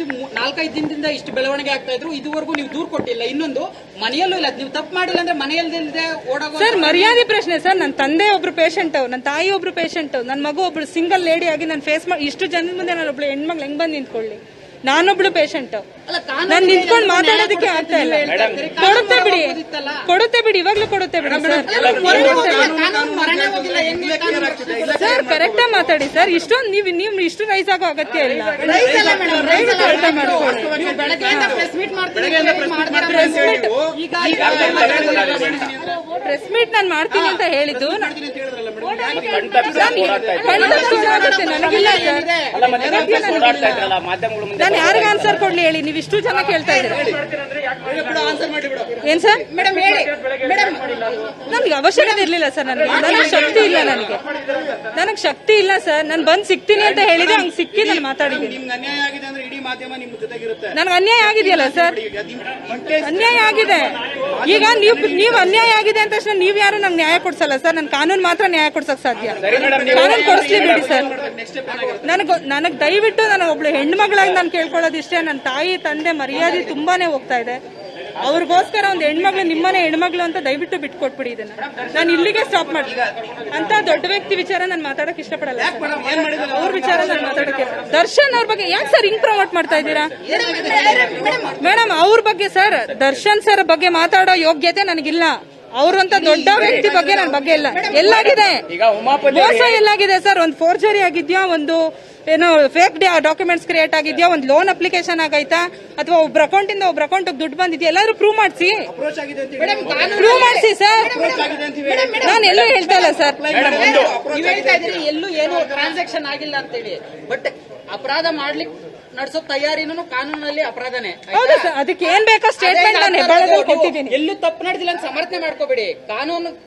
ಮೂ- ನಾಲ್ಕೈದು ದಿನದಿಂದ ಇಷ್ಟು ಬೆಳವಣಿಗೆ ಆಗ್ತಾ ಇದ್ರು ಇದುವರೆಗೂ ನೀವು ದೂರ್ ಕೊಟ್ಟಿಲ್ಲ ಇನ್ನೊಂದು ಮನೆಯಲ್ಲೂ ಇಲ್ಲ ನೀವು ತಪ್ಪು ಮಾಡಿಲ್ಲ ಅಂದ್ರೆ ಮನೆಯಲ್ಲದೆ ಓಡೋಗೋ ಸರ್ ಮರ್ಯಾದೆ ಪ್ರಶ್ನೆ ಸರ್ ನನ್ನ ತಂದೆ ಒಬ್ರು ಪೇಷಂಟ್ ನನ್ನ ತಾಯಿ ಒಬ್ರು ಪೇಷಂಟ್ ನನ್ನ ಮಗು ಒಬ್ರು ಸಿಂಗಲ್ ಲೇಡಿ ಆಗಿ ನಾನು ಫೇಸ್ ಮಾಡಿ ಇಷ್ಟು ಜನದ ಮುಂದೆ ನಾನು ಒಬ್ಳು ಹೆಣ್ಮಕ್ಳು ಹೆಂಗ್ ಬಂದು ನಿಂತ್ಕೊಳ್ಳಿ ನಾನೊಬ್ಳು ಪೇಷಂಟ್ ಅಲ್ಲ, ಕಾನೂನು ನಾನು ನಿಂತ್ಕೊಂಡು ಏನು ಮಾತಾಡೋದಕ್ಕೆ ನ್ಯಾಯ ಆಗ್ತಾ ಇಲ್ಲ ಕೊಡ್ತಾರೆ. ಕೊಡುತ್ತೆ ಬಿಡಿ ಹೋಗೋದಿತ್ತಲ್ಲ. ಕೊಡುತ್ತೆ ಬಿಡಿ ಇವಾಗ್ಲೂ ಕೊಡುತ್ತೆ ಬಿಡಿ ಸರ್ ಹೊರಗೆ ಹೋಗಿಲ್ಲ, ಕಾನೂನು ಮರನೇ ಹೋಗಿಲ್ಲ, ಹೆಂಗೆ ಕಾನೂನು ರಕ್ಷಣೆ ಸರ್ ಕರೆಕ್ಟ್ ಆಗಿ ಮಾತಾಡಿ ಸರ್ ಇಷ್ಟೊಂದು ನೀವು ನೀವು ಇಷ್ಟು ರೈಸ್ ಆಗೋ ಅಗತ್ಯ ಇಲ್ಲ ರೈಸ್ ಅಲ್ಲ ಮೇಡಮ್, ರೈಸ್ ಅಲ್ಲ ಅರ್ಥ ಮಾಡ್ಕೊಳ್ಳಿ. ನೀವು ಬೆಳಗ್ಗೆಯಿಂದ ಪ್ರೆಸ್ ಮೀಟ್ ಮಾಡ್ತೀರಿ ಅಂತ ಹೇಳಿ ಮಾಡ್ತೀರಾ? ಈಗ ಪ್ರೆಸ್ ಮೀಟ್ ನಾನು ಮಾಡ್ತೀನಿ ಅಂತ ಹೇಳಿದ್ದು ಕಣ್ತಪ್ಪಿಸೋದಾಗುತ್ತೆ ನನಗಿಲ್ಲ ಸರ್ ಅಲ್ಲ ಮತ್ತೆ ಕಾನ್ಫರೆನ್ಸ್ ಓಡಾಡ್ತಾ ಇದ್ರಲ್ಲ ಮಾಧ್ಯಮಗಳ ಮುಂದೆ ನಾನು ಯಾರಿಗ ಆನ್ಸರ್ ಕೊಡ್ಲಿ ಹೇಳಿ ನೀವು ಇಷ್ಟು ಜನ ಕೇಳ್ತಾ ಇದ್ದೀರಾ ಏನ್ ಸರ್ ಮೇಡಮ್ ಹೇಳಿ ಮೇಡಮ್ ನನ್ಗೆ ಅವಶ್ಯಕತೆ ಇರ್ಲಿಲ್ಲ ಸರ್ ನನಗೆ ನನಗೆ ಶಕ್ತಿ ಇಲ್ಲ ನನಗೆ ನನಗೆ ಶಕ್ತಿ ಇಲ್ಲ ಸರ್ ನಾನು ಬಂದ್ ಸಿಗ್ತೀನಿ ಅಂತ ಹೇಳಿದೆ ಹಂಗ್ ಸಿಕ್ಕಿ ನಾನು ಮಾತಾಡಿದ್ದೀನಿ ನಿಮ್ಗೆ ಅನ್ಯಾಯ ಆಗಿದೆ ಅಂದ್ರೆ ಇಡೀ ಮಾಧ್ಯಮ ನಿಮ್ ಜೊತೆಗಿರುತ್ತೆ ನನಗೆ ಅನ್ಯಾಯ ಆಗಿದೆಯಲ್ಲ ಸರ್ ಅನ್ಯಾಯ ಆಗಿದೆ ಈಗ ನೀವು ನೀವು ಅನ್ಯಾಯ ಆಗಿದೆ ಅಂತ ತಕ್ಷಣ ನೀವು ಯಾರು ನಂಗೆ ನ್ಯಾಯ ಕೊಡ್ಸಲ್ಲ ಸರ್ ನಾನು ಕಾನೂನು ಮಾತ್ರ ನ್ಯಾಯ ಕೊಡ್ಸಕ್ ಸಾಧ್ಯ ಕಾನೂನು ಕೊಡಿಸ್ಲಿ ಬಿಡಿ ಸರ್ ನನಗೆ ನನಗೆ ದಯವಿಟ್ಟು ನಾನು ಒಬ್ಳು ಹೆಣ್ಮಗಳಾಗಿ ನಾನು ಕೇಳ್ಕೊಳ್ಳೋದಿಷ್ಟೇ ನನ್ನ ತಾಯಿ ತಂದೆ ಮರ್ಯಾದೆ ತುಂಬಾನೇ ಹೋಗ್ತಾ ಇದೆ ಅವ್ರಿಗೋಸ್ಕರ ಒಂದು ಹೆಣ್ಮಗಳು ನಿಮ್ಮನೆ ಹೆಣ್ಮಗಳು ಅಂತ ದಯವಿಟ್ಟು ಬಿಟ್ಕೊಟ್ಬಿಡಿ ಇದನ್ನ ನಾನು ಇಲ್ಲಿಗೆ ಸ್ಟಾಪ್ ಮಾಡಿ ಅಂತ ದೊಡ್ಡ ವ್ಯಕ್ತಿ ವಿಚಾರ ನಾನು ಮಾತಾಡಕ್ ಇಷ್ಟಪಡಲ್ಲ ಸರ್. ಅವ್ರ ವಿಚಾರ ನಾನು ಮಾತಾಡಕ್ಕೆ ದರ್ಶನ್ ಅವ್ರ ಬಗ್ಗೆ ಯಾಕೆ ಸರ್ ಹಿಂಗ್ ಪ್ರಮೋಟ್ ಮಾಡ್ತಾ ಇದ್ದೀರಾ ಮೇಡಮ್ ಅವ್ರ ಬಗ್ಗೆ ಸರ್ ದರ್ಶನ್ ಸರ್ ಬಗ್ಗೆ ಮಾತಾಡೋ ಯೋಗ್ಯತೆ ನನಗಿಲ್ಲ ಅವ್ರಂತ ದೊಡ್ಡ ವ್ಯಕ್ತಿ ಬಗ್ಗೆ ನನ್ನ ಬಗ್ಗೆ ಇಲ್ಲ ಎಲ್ಲಾಗಿದೆ ಈಗ ಉಮಾಪತಿ ಮೋಸ ಎಲ್ಲಾಗಿದೆ ಸರ್ ಒಂದು ಫೋರ್ಜರಿ ಆಗಿದ್ಯಾ ಒಂದು ಏನು ಫೇಕ್ ಡಾಕ್ಯುಮೆಂಟ್ಸ್ ಕ್ರಿಯೇಟ್ ಆಗಿದ್ಯಾ ಒಂದು ಲೋನ್ ಅಪ್ಲಿಕೇಶನ್ ಆಗೈತಾ ಅಥವಾ ಒಬ್ರ ಅಕೌಂಟ್ ಇಂದ ಒಬ್ರ ಅಕೌಂಟ್ ದುಡ್ಡು ಬಂದಿದ್ಯಾ ಎಲ್ಲಾದ್ರೂ ಪ್ರೂವ್ ಮಾಡಿಸಿ ಅಪ್ರೋಚ್ ಆಗಿದೆ ಅಂತ ಹೇಳಿ ಪ್ರೂವ್ ಮಾಡಿಸಿ ಸರ್ ನಾನು ಎಲ್ಲೂ ಹೇಳ್ತಾ ಇಲ್ಲ ಸರ್ ನೀವ್ ಹೇಳ್ತಾ ಇದ್ದೀರಿ ಎಲ್ಲೂ ಏನು ಟ್ರಾನ್ಸಾಕ್ಷನ್ ಆಗಿಲ್ಲ ಅಂತೇಳಿ ಬಟ್ ಅಪರಾಧ ಮಾಡ್ಲಿಕ್ಕೆ ನಡ್ಸೋ ತಯಾರಿನೂ ಕಾನೂನಲ್ಲಿ ಅಪರಾಧನೇ ಆಯ್ತಾ? ಹೌದು ಸರ್ ಅದಕ್ಕೆ ಏನ್ ಬೇಕೋ ಸ್ಟೇಟ್ಮೆಂಟ್ ನಾನು ಹೆಬ್ಬಾಳದಲ್ಲಿ ಕೊಟ್ಟಿದ್ದೀನಿ ಎಲ್ಲೂ ತಪ್ಪು ನಡೆದಿಲ್ಲ ಅಂತ ಸಮರ್ಥನೆ ಮಾಡ್ಕೋಬೇಡಿ ಕಾನೂನು